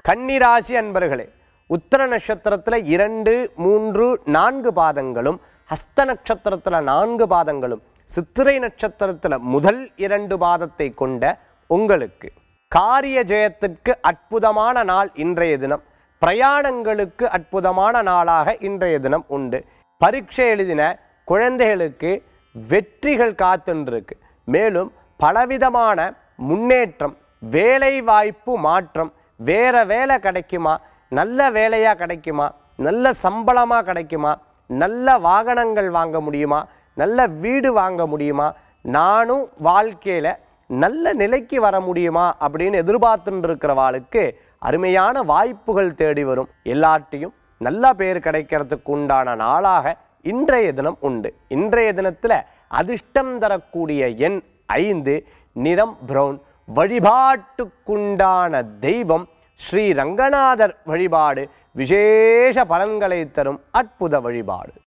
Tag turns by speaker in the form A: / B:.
A: கன்னிராசி அன்பர்களே உத்தர நட்சத்திரத்தில் இரண்டு மூன்று நான்கு பாதங்களும் ஹஸ்த நட்சத்திரத்தில் நான்கு பாதங்களும் சித்திரை நட்சத்திரத்தில் முதல் இரண்டு பாதத்தை கொண்ட உங்களுக்கு காரிய ஜெயத்திற்கு அற்புதமான நாள் இன்றைய தினம் பிரயாணங்களுக்கு அற்புதமான நாளாக இன்றைய தினம் உண்டு பரீட்சை எழுதின குழந்தைகளுக்கு வெற்றிகள் காத்துருக்கு மேலும் பலவிதமான முன்னேற்றம் வேலை வாய்ப்பு மாற்றம் வேற வேலை கிடைக்குமா நல்ல வேலையாக கிடைக்குமா நல்ல சம்பளமாக கிடைக்குமா நல்ல வாகனங்கள் வாங்க முடியுமா நல்ல வீடு வாங்க முடியுமா நானும் வாழ்க்கையில் நல்ல நிலைக்கு வர முடியுமா அப்படின்னு எதிர்பார்த்துட்டு இருக்கிறவாளுக்கு அருமையான வாய்ப்புகள் தேடி வரும் எல்லார்ட்டையும் நல்ல பேர் கிடைக்கிறதுக்கு உண்டான நாளாக இன்றைய தினம் உண்டு இன்றைய தினத்தில் அதிர்ஷ்டம் தரக்கூடிய எண் ஐந்து நிறம் பிரவுன் வழிபாட்டுக்குண்டான தெய்வம் ஸ்ரீ ரங்கநாதர் வழிபாடு விசேஷ பலன்களை தரும் அற்புத வழிபாடு